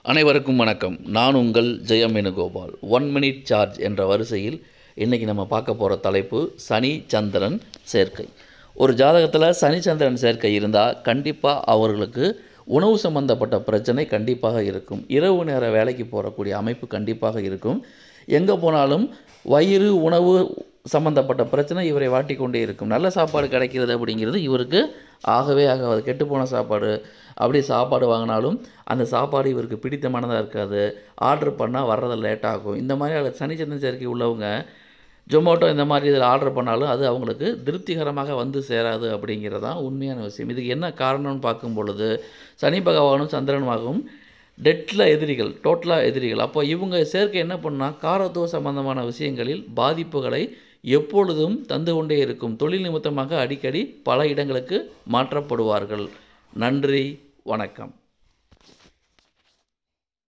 அனைவருக்கும் வணக்கம் நான் உங்கள் Jayam Venugopal one minute charge என்ற வரிசையில் இன்றைக்கி நம்ம பார்க்க போகிற தலைப்பு சனி சந்திரன் சேர்க்கை ஒரு ஜாதகத்தில் சனி சந்திரன் சேர்க்கை இருந்தால் கண்டிப்பாக அவர்களுக்கு உணவு சம்பந்தப்பட்ட பிரச்சனை கண்டிப்பாக இருக்கும் இரவு நேர வேலைக்கு போகக்கூடிய அமைப்பு கண்டிப்பாக இருக்கும் எங்கே போனாலும் வயிறு உணவு சம்மந்தப்பட்ட பிரச்சனை இவரை வாட்டி கொண்டே இருக்கும் நல்ல சாப்பாடு கிடைக்கிறது அப்படிங்கிறது இவருக்கு ஆகவே ஆகாது கெட்டுப்போன சாப்பாடு அப்படி சாப்பாடு வாங்கினாலும் அந்த சாப்பாடு இவருக்கு பிடித்தமானதாக இருக்காது ஆர்டர் பண்ணால் வர்றது லேட் ஆகும் இந்த மாதிரி அது சனிச்சந்திரன் சேர்க்கை உள்ளவங்க ஜொமேட்டோ இந்த மாதிரி இதில் ஆர்டர் பண்ணாலும் அது அவங்களுக்கு திருப்திகரமாக வந்து சேராது அப்படிங்கிறது தான் உண்மையான விஷயம் இதுக்கு என்ன காரணம்னு பார்க்கும் பொழுது சனி பகவானும் சந்திரனுமாகவும் டெட்டில் எதிரிகள் டோட்டலாக எதிரிகள் அப்போ இவங்க சேர்க்கை என்ன பண்ணால் காரத்துவ சம்பந்தமான விஷயங்களில் பாதிப்புகளை எப்பொழுதும் தந்து கொண்டே இருக்கும் தொழில் நிமித்தமாக அடிக்கடி பல இடங்களுக்கு மாற்றப்படுவார்கள் நன்றி வணக்கம்